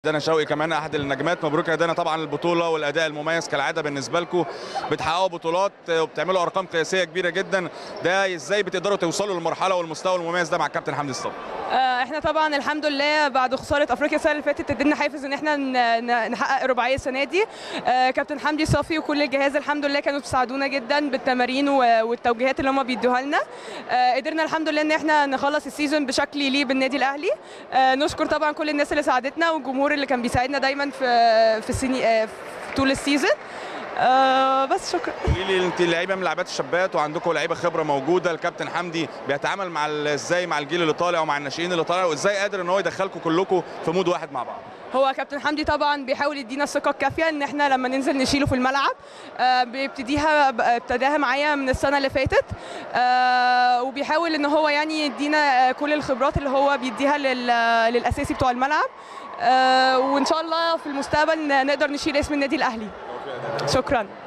دانا شوقي كمان احد النجمات مبروك يا دانا طبعا البطوله والاداء المميز كالعاده بالنسبه لكم بتحققوا بطولات وبتعملوا ارقام قياسيه كبيره جدا ده ازاي بتقدروا توصلوا للمرحله والمستوى المميز ده مع الكابتن حمدي الصبري آه، احنا طبعا الحمد لله بعد خساره افريقيا السنه اللي فاتت ادينا حافز ان احنا ن- ن- نحقق رباعيه السنه دي آه، كابتن حمدي صافي وكل الجهاز الحمد لله كانوا بيساعدونا جدا بالتمارين و- والتوجيهات اللي هم بيدوها لنا آه، قدرنا الحمد لله ان احنا نخلص السيزون بشكل يليق بالنادي الاهلي آه، نشكر طبعا كل الناس اللي ساعدتنا والجمهور اللي كان بيساعدنا دايما في في السنين آه، في طول السيزون آه، بس شكرا قولي لي انت لعيبه من لعيبات الشابات وعندكم لعيبه خبره موجوده الكابتن حمدي بيتعامل مع ال- ازاي مع الجيل اللي طالع ومع الناشئين اللي طالع وازاي قادر ان هو يدخلكم كلكم في مود واحد مع بعض هو كابتن حمدي طبعا بيحاول يدينا الثقه الكافيه ان احنا لما ننزل نشيله في الملعب آه، بيبتديها ب- ابتداها معايا من السنه اللي فاتت آه، وبيحاول ان هو يعني يدينا آه، كل الخبرات اللي هو بيديها لل- للاساسي بتوع الملعب آه، وان شاء الله في المستقبل ن- نقدر نشيل اسم النادي الاهلي شكرا